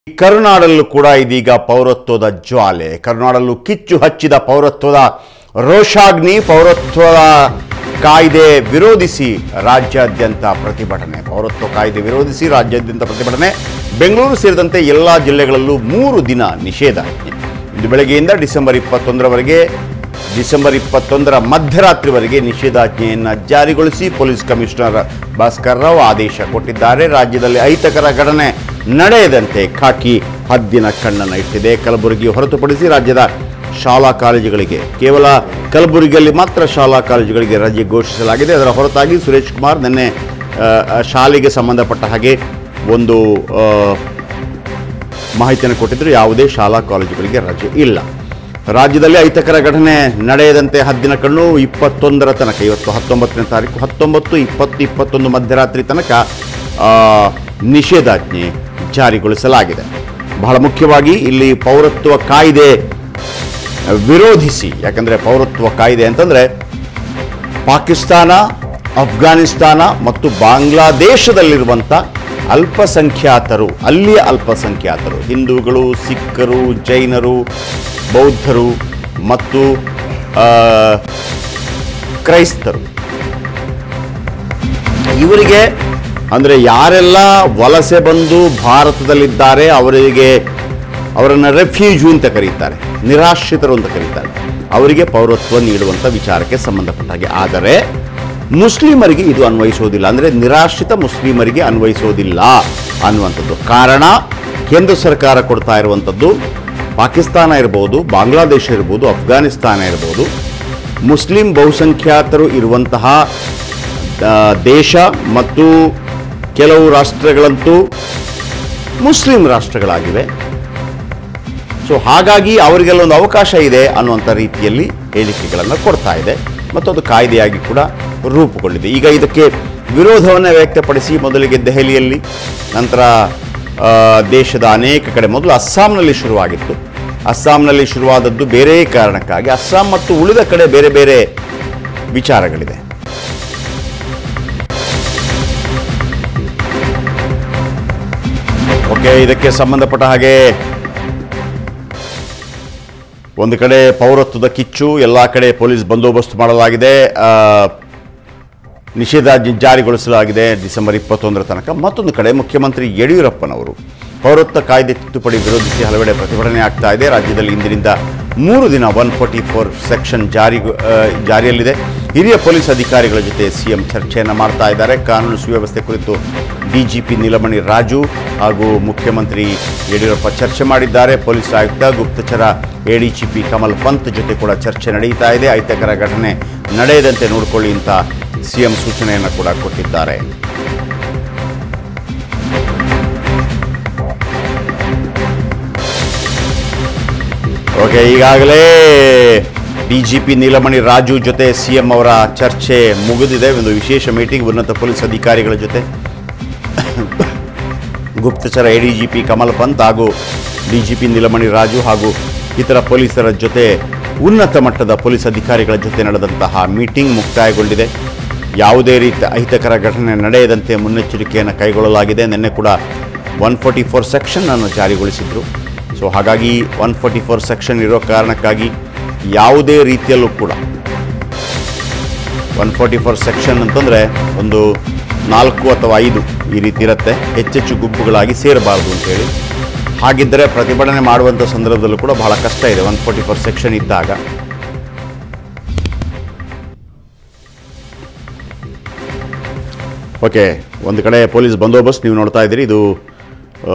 ಕರುನಾಡಲ್ಲೂ ಕೂಡ ಇದೀಗ ಪೌರತ್ವದ ಜ್ವಾಲೆ ಕರುನಾಡಲ್ಲೂ ಕಿಚ್ಚು ಹಚ್ಚಿದ ಪೌರತ್ವದ ರೋಷಾಗ್ನಿ ಪೌರತ್ವದ ಕಾಯ್ದೆ ವಿರೋಧಿಸಿ ರಾಜ್ಯಾದ್ಯಂತ ಪ್ರತಿಭಟನೆ ಪೌರತ್ವ ಕಾಯ್ದೆ ವಿರೋಧಿಸಿ ರಾಜ್ಯಾದ್ಯಂತ ಪ್ರತಿಭಟನೆ ಬೆಂಗಳೂರು ಸೇರಿದಂತೆ ಎಲ್ಲ ಜಿಲ್ಲೆಗಳಲ್ಲೂ ಮೂರು ದಿನ ನಿಷೇಧಾಜ್ಞೆ ಇಂದು ಬೆಳಗ್ಗೆಯಿಂದ ಡಿಸೆಂಬರ್ ಇಪ್ಪತ್ತೊಂದರವರೆಗೆ ಡಿಸೆಂಬರ್ ಇಪ್ಪತ್ತೊಂದರ ಮಧ್ಯರಾತ್ರಿವರೆಗೆ ನಿಷೇಧಾಜ್ಞೆಯನ್ನು ಜಾರಿಗೊಳಿಸಿ ಪೊಲೀಸ್ ಕಮಿಷನರ್ ಭಾಸ್ಕರ್ ರಾವ್ ಆದೇಶ ಕೊಟ್ಟಿದ್ದಾರೆ ರಾಜ್ಯದಲ್ಲಿ ಅಹಿತಕರ ಘಟನೆ ನಡೆಯದಂತೆ ಖಾಕಿ ಹದ್ದಿನ ಕಣ್ಣನ್ನು ಇಟ್ಟಿದೆ ಕಲಬುರಗಿ ಹೊರತುಪಡಿಸಿ ರಾಜ್ಯದ ಶಾಲಾ ಕಾಲೇಜುಗಳಿಗೆ ಕೇವಲ ಕಲಬುರಗಿಯಲ್ಲಿ ಮಾತ್ರ ಶಾಲಾ ಕಾಲೇಜುಗಳಿಗೆ ರಜೆ ಘೋಷಿಸಲಾಗಿದೆ ಅದರ ಹೊರತಾಗಿ ಸುರೇಶ್ ಕುಮಾರ್ ನಿನ್ನೆ ಆ, ಆ, ಶಾಲೆಗೆ ಸಂಬಂಧಪಟ್ಟ ಹಾಗೆ ಒಂದು ಆ, ಮಾಹಿತಿಯನ್ನು ಕೊಟ್ಟಿದ್ದರು ಯಾವುದೇ ಶಾಲಾ ಕಾಲೇಜುಗಳಿಗೆ ರಜೆ ಇಲ್ಲ ರಾಜ್ಯದಲ್ಲಿ ಅಹಿತಕರ ಘಟನೆ ನಡೆಯದಂತೆ ಹದ್ದಿನ ಕಣ್ಣು ಇಪ್ಪತ್ತೊಂದರ ತನಕ ಇವತ್ತು ಹತ್ತೊಂಬತ್ತನೇ ತಾರೀಕು ಹತ್ತೊಂಬತ್ತು ಇಪ್ಪತ್ತು ಇಪ್ಪತ್ತೊಂದು ಮಧ್ಯರಾತ್ರಿ ತನಕ ಆ, ನಿಷೇಧಾಜ್ಞೆ ಜಾರಿಗೊಳಿಸಲಾಗಿದೆ ಬಹಳ ಮುಖ್ಯವಾಗಿ ಇಲ್ಲಿ ಪೌರತ್ವ ಕಾಯ್ದೆ ವಿರೋಧಿಸಿ ಯಾಕಂದರೆ ಪೌರತ್ವ ಕಾಯ್ದೆ ಅಂತಂದರೆ ಪಾಕಿಸ್ತಾನ ಅಫ್ಘಾನಿಸ್ತಾನ ಮತ್ತು ಬಾಂಗ್ಲಾದೇಶದಲ್ಲಿರುವಂಥ ಅಲ್ಪಸಂಖ್ಯಾತರು ಅಲ್ಲಿಯ ಅಲ್ಪಸಂಖ್ಯಾತರು ಹಿಂದೂಗಳು ಸಿಖ್ಖರು ಜೈನರು ಬೌದ್ಧರು ಮತ್ತು ಆ, ಕ್ರೈಸ್ತರು ಇವರಿಗೆ ಅಂದರೆ ಯಾರೆಲ್ಲ ವಲಸೆ ಬಂದು ಭಾರತದಲ್ಲಿದ್ದಾರೆ ಅವರಿಗೆ ಅವರನ್ನು ರೆಫ್ಯೂಜು ಅಂತ ಕರೀತಾರೆ ನಿರಾಶ್ರಿತರು ಅಂತ ಕರೀತಾರೆ ಅವರಿಗೆ ಪೌರತ್ವ ನೀಡುವಂಥ ವಿಚಾರಕ್ಕೆ ಸಂಬಂಧಪಟ್ಟ ಹಾಗೆ ಆದರೆ ಮುಸ್ಲಿಮರಿಗೆ ಇದು ಅನ್ವಯಿಸೋದಿಲ್ಲ ಅಂದರೆ ನಿರಾಶ್ರಿತ ಮುಸ್ಲಿಮರಿಗೆ ಅನ್ವಯಿಸೋದಿಲ್ಲ ಅನ್ನುವಂಥದ್ದು ಕಾರಣ ಕೇಂದ್ರ ಸರ್ಕಾರ ಕೊಡ್ತಾ ಇರುವಂಥದ್ದು ಪಾಕಿಸ್ತಾನ ಇರ್ಬೋದು ಬಾಂಗ್ಲಾದೇಶ ಇರ್ಬೋದು ಅಫ್ಘಾನಿಸ್ತಾನ ಇರ್ಬೋದು ಮುಸ್ಲಿಂ ಬಹುಸಂಖ್ಯಾತರು ಇರುವಂತಹ ಆ, ದೇಶ ಮತ್ತು ಕೆಲವು ರಾಷ್ಟ್ರಗಳಂತೂ ಮುಸ್ಲಿಂ ರಾಷ್ಟ್ರಗಳಾಗಿವೆ ಸೊ ಹಾಗಾಗಿ ಅವರಿಗೆಲ್ಲ ಒಂದು ಅವಕಾಶ ಇದೆ ಅನ್ನುವಂಥ ರೀತಿಯಲ್ಲಿ ಹೇಳಿಕೆಗಳನ್ನು ಕೊಡ್ತಾ ಇದೆ ಮತ್ತು ಅದು ಕಾಯ್ದೆಯಾಗಿ ಕೂಡ ರೂಪುಗೊಂಡಿದೆ ಈಗ ಇದಕ್ಕೆ ವಿರೋಧವನ್ನು ವ್ಯಕ್ತಪಡಿಸಿ ಮೊದಲಿಗೆ ದೆಹಲಿಯಲ್ಲಿ ನಂತರ ಆ, ದೇಶದ ಅನೇಕ ಕಡೆ ಮೊದಲು ಅಸ್ಸಾಂನಲ್ಲಿ ಶುರುವಾಗಿತ್ತು ಅಸ್ಸಾಂನಲ್ಲಿ ಶುರುವಾದದ್ದು ಬೇರೆ ಕಾರಣಕ್ಕಾಗಿ ಅಸ್ಸಾಂ ಮತ್ತು ಉಳಿದ ಕಡೆ ಬೇರೆ ಬೇರೆ ವಿಚಾರಗಳಿದೆ ಓಕೆ ಇದಕ್ಕೆ ಸಂಬಂಧಪಟ್ಟ ಹಾಗೆ ಒಂದು ಕಡೆ ಪೌರತ್ವದ ಕಿಚ್ಚು ಎಲ್ಲ ಕಡೆ ಪೊಲೀಸ್ ಬಂದೋಬಸ್ತ್ ಮಾಡಲಾಗಿದೆ ಆ, ನಿಷೇಧಾಜ್ಞೆ ಜಾರಿಗೊಳಿಸಲಾಗಿದೆ ಡಿಸೆಂಬರ್ ಇಪ್ಪತ್ತೊಂದರ ತನಕ ಮತ್ತೊಂದು ಕಡೆ ಮುಖ್ಯಮಂತ್ರಿ ಯಡಿಯೂರಪ್ಪನವರು ಪೌರತ್ವ ಕಾಯ್ದೆ ತಿದ್ದುಪಡಿ ವಿರೋಧಿಸಿ ಹಲವೆಡೆ ಪ್ರತಿಭಟನೆ ಆಗ್ತಾ ಇದೆ ರಾಜ್ಯದಲ್ಲಿ ಇಂದಿನಿಂದ ಮೂರು ದಿನ ಒನ್ ಫೋರ್ಟಿ ಫೋರ್ ಸೆಕ್ಷನ್ ಜಾರಿ ಆ, ಜಾರಿಯಲ್ಲಿದೆ ಹಿರಿಯ ಪೊಲೀಸ್ ಅಧಿಕಾರಿಗಳ ಜೊತೆ ಸಿಎಂ ಚರ್ಚೆಯನ್ನು ಮಾಡ್ತಾ ಇದ್ದಾರೆ ಕಾನೂನು ಸುವ್ಯವಸ್ಥೆ ಕುರಿತು ಡಿಜಿಪಿ ನೀಲಮಣಿ ರಾಜು ಹಾಗೂ ಮುಖ್ಯಮಂತ್ರಿ ಯಡಿಯೂರಪ್ಪ ಚರ್ಚೆ ಮಾಡಿದ್ದಾರೆ ಪೊಲೀಸ್ ಆಯುಕ್ತ ಗುಪ್ತಚರ ಎಡಿಜಿಪಿ ಕಮಲ್ ಪಂತ್ ಜೊತೆ ಕೂಡ ಚರ್ಚೆ ನಡೀತಾ ಇದೆ ಅಹಿತಕರ ಘಟನೆ ನಡೆಯದಂತೆ ನೋಡಿಕೊಳ್ಳಿ ಅಂತ ಸಿಎಂ ಸೂಚನೆಯನ್ನು ಕೂಡ ಕೊಟ್ಟಿದ್ದಾರೆ ಓಕೆ ಈಗಾಗಲೇ ಡಿಜಿಪಿ ನೀಲಮಣಿ ರಾಜು ಜೊತೆ ಸಿಎಂ ಅವರ ಚರ್ಚೆ ಮುಗಿದಿದೆ ಒಂದು ವಿಶೇಷ ಮೀಟಿಂಗ್ ಉನ್ನತ ಪೊಲೀಸ್ ಅಧಿಕಾರಿಗಳ ಜೊತೆ ಗುಪ್ತಚರ ಎಡಿಜಿಪಿ ಕಮಲ್ ಪಂತ್ ಹಾಗೂ ಡಿಜಿಪಿ ನೀಲಮಣಿ ರಾಜು ಹಾಗೂ ಇತರ ಪೊಲೀಸರ ಜೊತೆ ಉನ್ನತ ಮಟ್ಟದ ಪೊಲೀಸ್ ಅಧಿಕಾರಿಗಳ ಜೊತೆ ನಡೆದಂತಹ ಮೀಟಿಂಗ್ ಮುಕ್ತಾಯಗೊಂಡಿದೆ ಯಾವುದೇ ರೀತಿಯ ಅಹಿತಕರ ಘಟನೆ ನಡೆಯದಂತೆ ಮುನ್ನೆಚ್ಚರಿಕೆಯನ್ನು ಕೈಗೊಳ್ಳಲಾಗಿದೆ ನಿನ್ನೆ ಕೂಡ ಒನ್ ಫೋರ್ಟಿ ಫೋರ್ ಸೆಕ್ಷನ್ ಅನ್ನು ಜಾರಿಗೊಳಿಸಿದ್ರು ಸೊ ಹಾಗಾಗಿ ಒನ್ ಫೋರ್ಟಿ ಫೋರ್ ಸೆಕ್ಷನ್ ಇರೋ ಕಾರಣಕ್ಕಾಗಿ ಯಾವುದೇ ರೀತಿಯಲ್ಲೂ ಕೂಡ ಒನ್ ಫೋರ್ಟಿ ಫೋರ್ ಸೆಕ್ಷನ್ ಅಂತಂದರೆ ಒಂದು ನಾಲ್ಕು ಅಥವಾ ಐದು ಈ ರೀತಿ ಇರುತ್ತೆ ಹೆಚ್ಚೆಚ್ಚು ಗುಂಪುಗಳಾಗಿ ಸೇರಬಾರ್ದು ಅಂತೇಳಿ ಹಾಗಿದ್ದರೆ ಪ್ರತಿಭಟನೆ ಮಾಡುವಂಥ ಸಂದರ್ಭದಲ್ಲೂ ಕೂಡ ಬಹಳ ಕಷ್ಟ ಇದೆ ಒನ್ ಫೋರ್ಟಿ ಫೋರ್ ಸೆಕ್ಷನ್ ಇದ್ದಾಗ ಓಕೆ ಒಂದು ಕಡೆ ಪೊಲೀಸ್ ಬಂದೋಬಸ್ತ್ ನೀವು ನೋಡ್ತಾ ಇದ್ದೀರಿ ಇದು ಆ,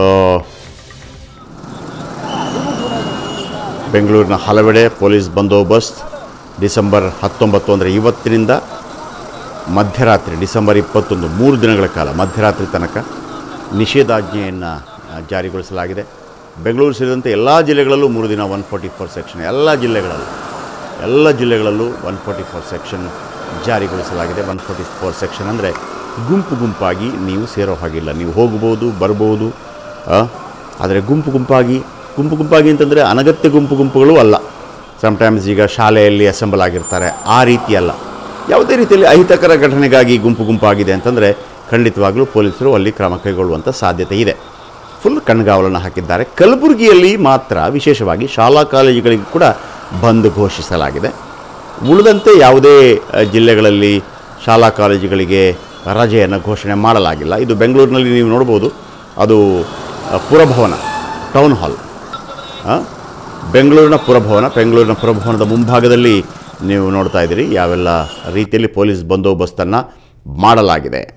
ಬೆಂಗಳೂರಿನ ಹಲವೆಡೆ ಪೊಲೀಸ್ ಬಂದೋಬಸ್ತ್ ಡಿಸೆಂಬರ್ ಹತ್ತೊಂಬತ್ತು ಅಂದರೆ ಇವತ್ತಿನಿಂದ ಮಧ್ಯರಾತ್ರಿ ಡಿಸೆಂಬರ್ ಇಪ್ಪತ್ತೊಂದು ಮೂರು ದಿನಗಳ ಕಾಲ ಮಧ್ಯರಾತ್ರಿ ತನಕ ನಿಷೇಧಾಜ್ಞೆಯನ್ನು ಜಾರಿಗೊಳಿಸಲಾಗಿದೆ ಬೆಂಗಳೂರು ಸೇರಿದಂತೆ ಎಲ್ಲ ಜಿಲ್ಲೆಗಳಲ್ಲೂ ಮೂರು ದಿನ ಒನ್ ಫೋರ್ಟಿ ಫೋರ್ ಸೆಕ್ಷನ್ ಎಲ್ಲ ಜಿಲ್ಲೆಗಳಲ್ಲೂ ಎಲ್ಲ ಜಿಲ್ಲೆಗಳಲ್ಲೂ ಒನ್ ಫೋರ್ಟಿ ಫೋರ್ ಸೆಕ್ಷನ್ ಜಾರಿಗೊಳಿಸಲಾಗಿದೆ ಒನ್ ಫೋರ್ಟಿ ಫೋರ್ ಸೆಕ್ಷನ್ ಅಂದರೆ ಗುಂಪು ಗುಂಪಾಗಿ ನೀವು ಸೇರೋ ಹಾಗಿಲ್ಲ ನೀವು ಹೋಗ್ಬೋದು ಬರ್ಬೋದು ಆ, ಆದರೆ ಗುಂಪು ಗುಂಪಾಗಿ ಗುಂಪು ಗುಂಪಾಗಿ ಅಂತಂದರೆ ಅನಗತ್ಯ ಗುಂಪು ಗುಂಪುಗಳು ಅಲ್ಲ ಸಮ್ಟೈಮ್ಸ್ ಈಗ ಶಾಲೆಯಲ್ಲಿ ಅಸೆಂಬಲ್ ಆಗಿರ್ತಾರೆ ಆ ರೀತಿ ಅಲ್ಲ ಯಾವುದೇ ರೀತಿಯಲ್ಲಿ ಅಹಿತಕರ ಘಟನೆಗಾಗಿ ಗುಂಪು ಗುಂಪಾಗಿದೆ ಅಂತಂದರೆ ಖಂಡಿತವಾಗ್ಲೂ ಪೊಲೀಸರು ಅಲ್ಲಿ ಕ್ರಮ ಕೈಗೊಳ್ಳುವಂಥ ಸಾಧ್ಯತೆ ಇದೆ ಫುಲ್ ಕಣ್ಗಾವಲನ್ನು ಹಾಕಿದ್ದಾರೆ ಕಲಬುರಗಿಯಲ್ಲಿ ಮಾತ್ರ ವಿಶೇಷವಾಗಿ ಶಾಲಾ ಕಾಲೇಜುಗಳಿಗೆ ಕೂಡ ಬಂದ್ ಘೋಷಿಸಲಾಗಿದೆ ಉಳಿದಂತೆ ಯಾವುದೇ ಅ, ಜಿಲ್ಲೆಗಳಲ್ಲಿ ಶಾಲಾ ಕಾಲೇಜುಗಳಿಗೆ ರಜೆಯನ್ನು ಘೋಷಣೆ ಮಾಡಲಾಗಿಲ್ಲ ಇದು ಬೆಂಗಳೂರಿನಲ್ಲಿ ನೀವು ನೋಡ್ಬೋದು ಅದು ಅ, ಪುರಭವನ ಟೌನ್ ಹಾಲ್ ಆ, ಬೆಂಗಳೂರಿನ ಪುರಭವನ ಬೆಂಗಳೂರಿನ ಪುರಭವನದ ಮುಂಭಾಗದಲ್ಲಿ ನೀವು ನೋಡ್ತಾ ಇದ್ದೀರಿ ಯಾವೆಲ್ಲ ರೀತಿಯಲ್ಲಿ ಪೊಲೀಸ್ ಬಂದೋಬಸ್ತನ್ನು ಮಾಡಲಾಗಿದೆ